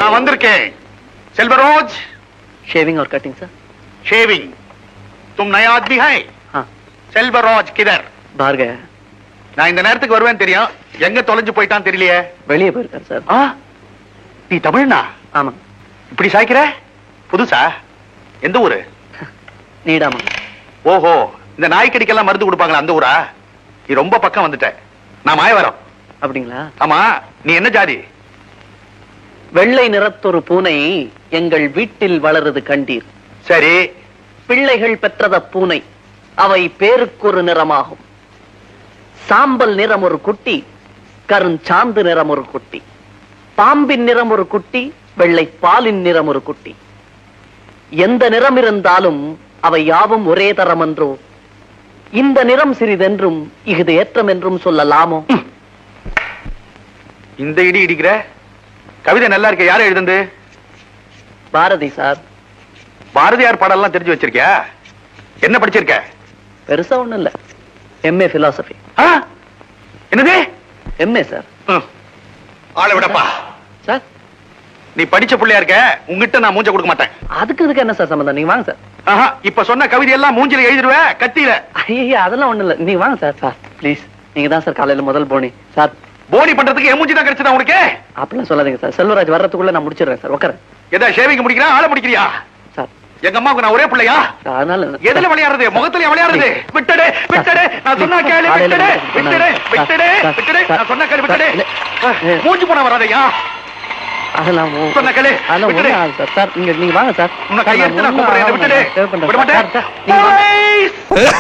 நான் வந்திருக்கேன் செல்வராஜ் शेविंग और कटिंग सर शेविंग तुम नया आदमी है हाँ செல்வராஜ் கிதர் बाहर गया है நான் இந்த நேரத்துக்கு வருவேன் தெரியும் எங்க தொலைஞ்சு போயிட்டான் தெரியலையே வெளியே போயிருக்காரு சார் ஆ நீ தமிழ்னா ஆமாங்க இப்படி சாய்க்கிற புதுசா எந்த ஊரு நீடாமாங்க ஓஹோ இந்த நாய்க்கடிக்கெல்லாம் மருந்து கொடுப்பாங்களா அந்த ஊரா நீ ரொம்ப பக்கம் வந்துட்ட நான் மாயவரம் அப்படிங்களா ஆமா நீ என்ன ஜாதி வெள்ளை நிறத்தொரு பூனை எங்கள் வீட்டில் வளருது கண்டீர் சரி பிள்ளைகள் பெற்றத பூனை அவை பேருக்கொரு நிறமாகும் சாம்பல் நிறம் ஒரு குட்டி கருஞ்சாந்து நிறம் ஒரு குட்டி பாம்பின் நிறம் ஒரு குட்டி வெள்ளை பாலின் நிறம் ஒரு குட்டி எந்த நிறம் இருந்தாலும் அவை யாவும் ஒரே தரம் என்றோ இந்த நிறம் சிறிதென்றும் இஃது ஏற்றம் என்றும் சொல்லலாமோ இந்த இடி இடிக்கிற கவிதை நல்லா இருக்க யாரும் எழுதுந்து பாரதி சார் பாரதியார் பாடல்லாம் தெரிஞ்சு வச்சிருக்கியா என்ன படிச்சிருக்க பெருசா ஒண்ணும் இல்ல எம்ஏ பிலாசபி ஆ? என்னது எம்ஏ சார் ம். ஆளை விடப்பா சார் நீ படிச்ச பிள்ளையா இருக்க உங்ககிட்ட நான் மூஞ்ச கொடுக்க மாட்டேன் அதுக்கு இதுக்கு என்ன சார் சம்பந்தம் நீங்க வாங்க சார் ஆஹா, இப்ப சொன்ன கவிதை எல்லாம் மூஞ்சில எழுதிடுவ கத்தியில ஐயா அதெல்லாம் ஒண்ணும் இல்ல நீங்க வாங்க சார் சார் ப்ளீஸ் நீங்க தான் சார் காலையில முதல் போனி சார் போனி பண்றதுக்கு என் மூஞ்சி தான் கிடைச்சதா உனக்கு அப்படிலாம் சொல்லாதீங்க சார் செல்வராஜ் வர்றதுக்குள்ள நான் முடிச்சிடுறேன் சார் உட்கார எதா ஷேவிங் முடிக்கிறா ஆளை முடிக்கிறியா சார் எங்க அம்மாவுக்கு நான் ஒரே பிள்ளையா சார், அதனால எதுல விளையாடுறது முகத்துல விளையாடுறது விட்டுடு விட்டுடு நான் சொன்னா கேளு காலையில விட்டுடு வந்து விட்டுடு சார், விட்டுடு சார், விட்டுடு சார், நான் சொன்னா கேளு சார், விட்டுடு இல்ல. மூஞ்சி போன வராதையா அதெல்லாம் ஒ- சொன்ன கேளு, அதெல்லாம் விட்டுடு. ஒண்ணும் ஆகாது சார் சார் நீங்க நீங்க வாங்க சார் உன்னை சார், கையெடுத்து நான் ஒண்ணும் கூப்பிடுறேன் ஆகாது. விட்டுடு தேவைப்படாது விட சார். மாட்டேன் சார், சார், நீங்க வாங்க. Boys!